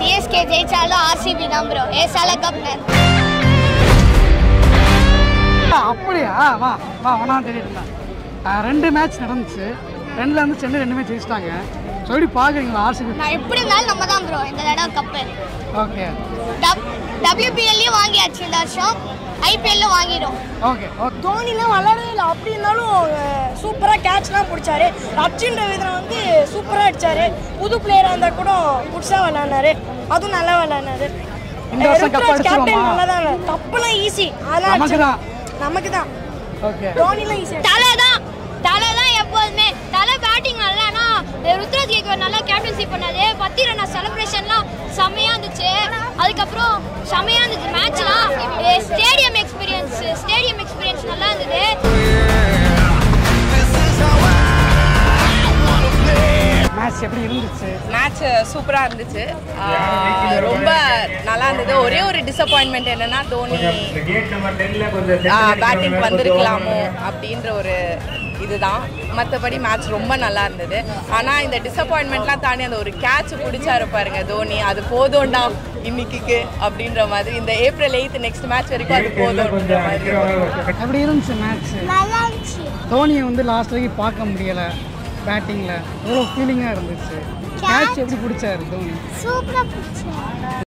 CSK ஜெயிச்சாலும் RCB தான் bro ஏசால கப்னர் அப்படியா வா வா ஒன்றா தெரியுதுல ரெண்டு மேட்ச் நடந்துச்சு ரெண்டுல வந்து சென்னை ரெண்டுமே ஜெயிச்சிட்டாங்க ஸோ எப்படி பார்க்குறீங்களா ஆர்சிபி நான் எப்படி இருந்தாலும் நம்ம தான் ப்ரோ இந்த தடவை கப்பு ஓகே டபிள்யூபிஎல்லையும் வாங்கியாச்சு இந்த வருஷம் ஐபிஎல்லும் வாங்கிடும் ஓகே ஓகே தோனிலாம் விளையாடவே இல்லை அப்படி இருந்தாலும் சூப்பராக கேட்ச்லாம் பிடிச்சாரு ரச்சின் ரவீந்திரன் வந்து சூப்பராக அடிச்சாரு புது பிளேயராக இருந்தால் கூட புதுசாக விளையாடினாரு அதுவும் நல்லா விளையாடினாரு இந்த வருஷம் cup ருத்ராஜ் captain அடிச்சிருவோமா? நல்லா தான் கப்புலாம் ஈஸி அதெல்லாம் நமக்கு அடிச்சிரு- தான் நமக்கு தான் ஓகே தோனிலாம் ஈஸி தலை தான் தலை தான் எப்போதுமே தலை பேட்டிங் நல்லானா ருத்ராஜ் கேக்வர் நல்லா கேப்டன்சி பண்ணாரு பத்தி ரன் செலிப்ரேஷன்லாம் செம்மையா இருந்துச்சு அதுக்கப்புறம் செம்மையா இருந்துச்சு மேட்ச்லாம் ஸ்டேடியம் எக்ஸ்பீரியன்ஸ் ஸ்டேடியம் எக்ஸ்பீரியன்ஸ் நல்லா இருந்தது மேட்ச் எப்படி இருந்துச்சு மேட்ச் சூப்பராக இருந்துச்சு ஆஹ் ரொம்ப நல்லா இருந்தது ஒரே ஒரு டிசப்பாயின்மெண்ட் என்னன்னா தோனி பேட்டிங் வந்திருக்கலாமோ அப்படின்ற ஒரு இதுதான் மற்றபடி மேட்ச் ரொம்ப நல்லா இருந்தது ஆனால் இந்த டிசப்பாயின்மெண்ட்லாம் தாண்டி அந்த ஒரு கேட்ச் பிடிச்சாரு பாருங்க தோனி அது போதும்டா இன்னைக்கு அப்படின்ற மாதிரி இந்த ஏப்ரல் எயித் நெக்ஸ்ட் மேட்ச் வரைக்கும் அது போதும்ன்ற மாதிரி எப்படி இருந்துச்சு மேட்ச் நல்லா இருந்துச்சு தோனியை வந்து லாஸ்ட் வரைக்கும் பார்க்க முடியல பேட்டிங்கில் எவ்வளோ ஃபீலிங்காக இருந்துச்சு கேட்ச் எப்படி பிடிச்சாரு தோனி சூப்பரா பிடிச்சேன்